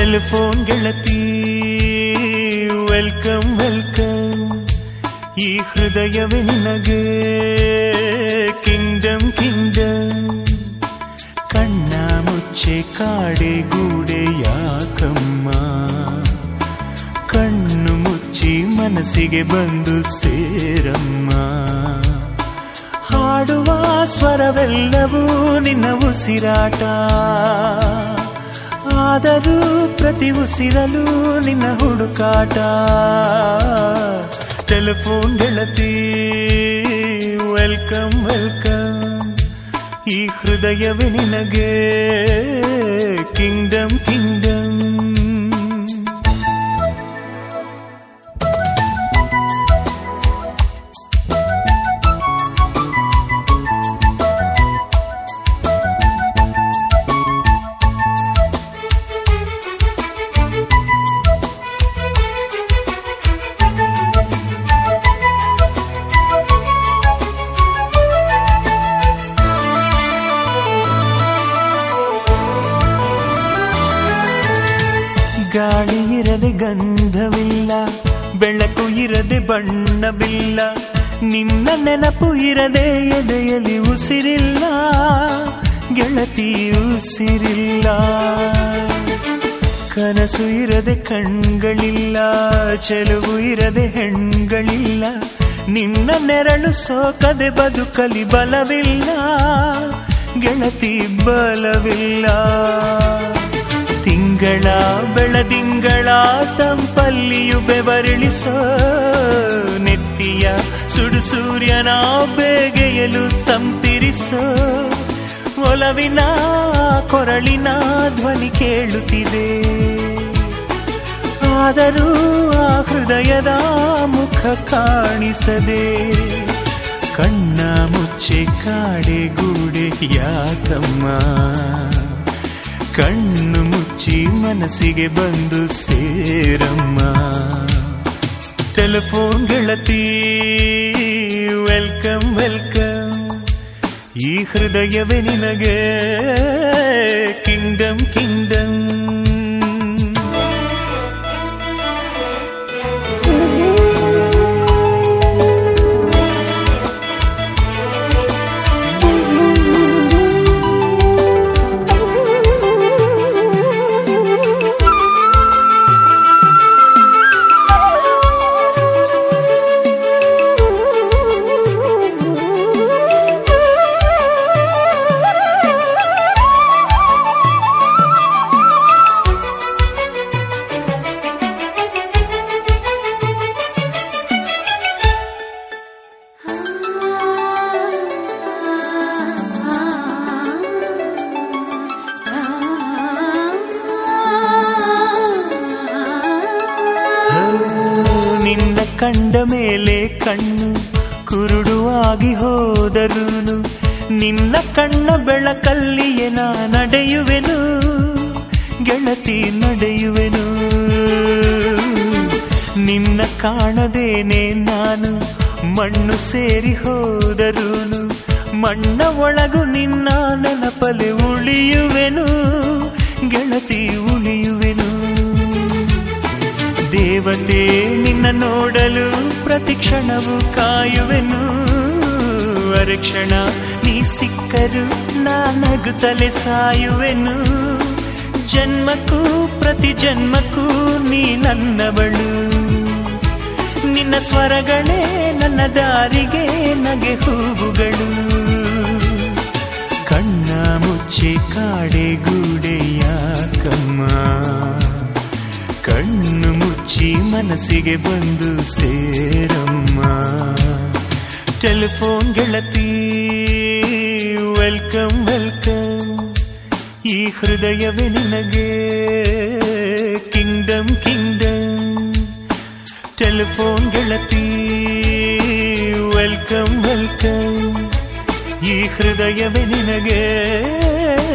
telephone ಗೆಳತಿ welcome welcome ಈ ಹೃದಯವೇ ನಿನಗೆ ಕಿಂಗ್ಡಮ್ ಕಿಂಗ್ಡಮ್ ಕಣ್ಣ ಮುಚ್ಚೆ ಕಾಡೆ ಗೂಡೆ ಯಾಕಮ್ಮ ಕಣ್ಣು ಮುಚ್ಚಿ ಮನಸ್ಸಿಗೆ ಬಂದು ಸೇರಮ್ಮ ಹಾಡುವ ಸ್ವರವೆಲ್ಲವೂ ನಿನ್ನ ಉಸಿರಾಟ ಆದರೂ ಪ್ರತಿ ಉಸಿರಲು ನಿನ್ನ ಹುಡುಕಾಟ ಟೆಲಿಫೋನ್ ಗೆಳತಿ ವೆಲ್ಕಮ್ ವೆಲ್ಕಮ್ ಈ ಹೃದಯವೇ ನಿನಗೆ ಕಿಂಗ್ಡಮ್ ಕಿಂಗ್ಡಮ್ ಗಾಳಿ ಇರದೆ ಗಂಧವಿಲ್ಲ ಬೆಳಕು ಇರದೆ ಬಣ್ಣವಿಲ್ಲ ನಿನ್ನ ನೆನಪು ಇರದೆ ಎದೆಯಲ್ಲಿ ಉಸಿರಿಲ್ಲ ಗೆಳತಿ ಉಸಿರಿಲ್ಲ ಕನಸು ಇರದೆ ಕಣ್ಗಳಿಲ್ಲ ಚೆಲುವು ಇರದೆ ಹೆಣ್ಗಳಿಲ್ಲ ನಿನ್ನ ನೆರಳು ಸೋಕದೆ ಬದುಕಲಿ ಬಲವಿಲ್ಲ ಗೆಳತಿ ಬಲವಿಲ್ಲ ತಿಂಗಳ ಬೆಳದಿಂಗಳ ತಂಪಲ್ಲಿಯು ಬೆವರಿಳಿಸೋ ನೆತ್ತಿಯ ಸುಡು ಸೂರ್ಯನ ಬೇಗೆಯಲು ತಂಪಿರಿಸೋ ಒಲವಿನ ಕೊರಳಿನ ಧ್ವನಿ ಕೇಳುತ್ತಿದೆ ಆದರೂ ಆ ಹೃದಯದ ಮುಖ ಕಾಣಿಸದೆ ಕಣ್ಣ ಮುಚ್ಚೆ ಕಾಡೆ ಗೂಡೆ ಯಾಕಮ್ಮ ಕಣ್ಣು ಮುಚ್ಚಿ ಮನಸ್ಸಿಗೆ ಬಂದು ಸೇರಮ್ಮ ಟೆಲಿಫೋನ್ ಗೆಳತಿ ವೆಲ್ಕಮ್ ವೆಲ್ಕಮ್ ಈ ಹೃದಯವೇ ನಿನಗೆ ಕಿಂಗ್ಡಮ್ ಕಿಂಗ್ಡಮ್ ನಿನ್ನ ಕಂಡ ಮೇಲೆ ಕಣ್ಣು ಕುರುಡುವಾಗಿ ಹೋದರುನು ನಿನ್ನ ಕಣ್ಣ ಬೆಳಕಲ್ಲಿಯೇ ನಾ ನಡೆಯುವೆನು ಗೆಳತಿ ನಡೆಯುವೆನು ನಿನ್ನ ಕಾಣದೇನೆ ನಾನು ಮಣ್ಣು ಸೇರಿ ಹೋದರುನು ಮಣ್ಣ ಒಳಗು ನಿನ್ನ ನೆನಪಲೆ ಉಳಿಯುವೆನು ಗೆಳತಿ ಉಳಿಯುವೆನು ದೇವತೆ ನಿನ್ನ ನೋಡಲು ಪ್ರತಿ ಕ್ಷಣವು ಕಾಯುವೆನು ಅರಕ್ಷಣ ನೀ ಸಿಕ್ಕರು ನಾನಗುತ್ತಲೆ ಸಾಯುವೆನು ಜನ್ಮಕ್ಕೂ ಪ್ರತಿ ಜನ್ಮಕ್ಕೂ ನೀ ನನ್ನವಳು ನಿನ್ನ ಸ್ವರಗಳೇ ನನ್ನ ದಾರಿಗೆ ನಗೆ ಹೂವುಗಳು ಕಣ್ಣ ಮುಚ್ಚಿ ಕಾಡೆ ಗೂಡೆ ಯಾಕಮ್ಮ ಕಣ್ಣು ಮುಚ್ಚಿ ಮನಸ್ಸಿಗೆ ಬಂದು ಸೇರಮ್ಮ ಟೆಲಿಫೋನ್ ಗೆಳತಿ ವೆಲ್ಕಮ್ ವೆಲ್ಕಮ್ ಈ ಹೃದಯವೇ ನಿನಗೆ ಕಿಂಗ್ಡಮ್ ಕಿಂಗ್ಡಮ್ ಟೆಲಿಫೋನ್ ಗೆಳತಿ ವೆಲ್ಕಮ್ ವೆಲ್ಕಮ್ ಈ ಹೃದಯವೇ ನಿನಗೆ